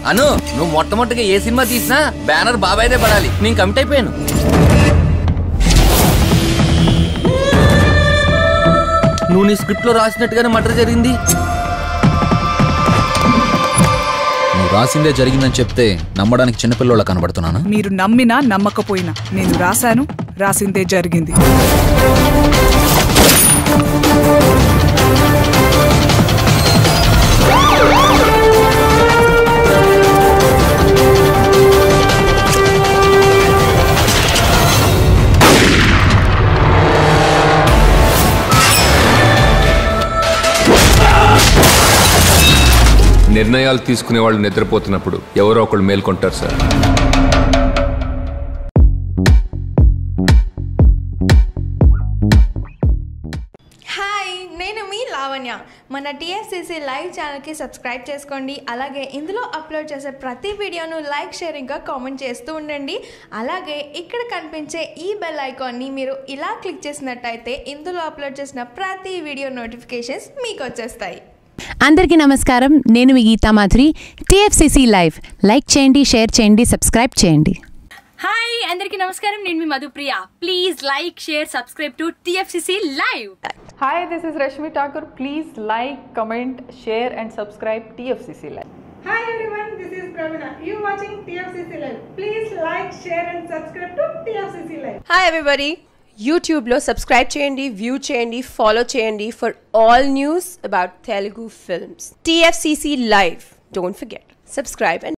అను నువ్వు మొట్టమొదటిగా ఏ సినిమా తీసినా బ్యానర్ బాబాయ్దే పడాలి నేను కమిట్ అయిపోయాను నువ్వు నీ స్క్రిప్ట్ లో రాసినట్టుగానే మటర్ జరిగింది నువ్వు రాసిందే జరిగిందని చెప్తే నమ్మడానికి చిన్నపిల్లోళ్ళ కనబడుతున్నానా మీరు నమ్మినా నమ్మకపోయినా నేను రాశాను రాసిందే జరిగింది నిర్ణయాలు తీసుకునే వాళ్ళు నిద్రపోతున్నప్పుడు ఎవరో ఒకళ్ళు మేల్కొంటారు సార్ హాయ్ నేను మీ లావణ్య మన టీఎఫ్సిసి లైవ్ ఛానల్కి సబ్స్క్రైబ్ చేసుకోండి అలాగే ఇందులో అప్లోడ్ చేసే ప్రతి వీడియోను లైక్ షేర్ ఇంకా కామెంట్ చేస్తూ ఉండండి అలాగే ఇక్కడ కనిపించే ఈ బెల్ ఐకాన్ని మీరు ఇలా క్లిక్ చేసినట్టయితే ఇందులో అప్లోడ్ చేసిన ప్రతి వీడియో నోటిఫికేషన్స్ మీకు వచ్చేస్తాయి అందరికీ నమస్కారం నేను మీ Geetha Madhuri TFCC live like చేయండి షేర్ చేయండి సబ్స్క్రైబ్ చేయండి హాయ్ అందరికీ నమస్కారం నేను మీ Madhupriya please like share subscribe to TFCC live Hi, this is Rashmi Thakur. Please like, comment, share, and subscribe TFCC Live. Hi everyone, this is Pravina. You watching TFCC Live. Please like, share and subscribe to TFCC Live. హాయ్ everybody యూట్యూబ్లో subscribe చేయండి view చేయండి follow చేయండి for all news about Telugu films TFCC live don't forget subscribe and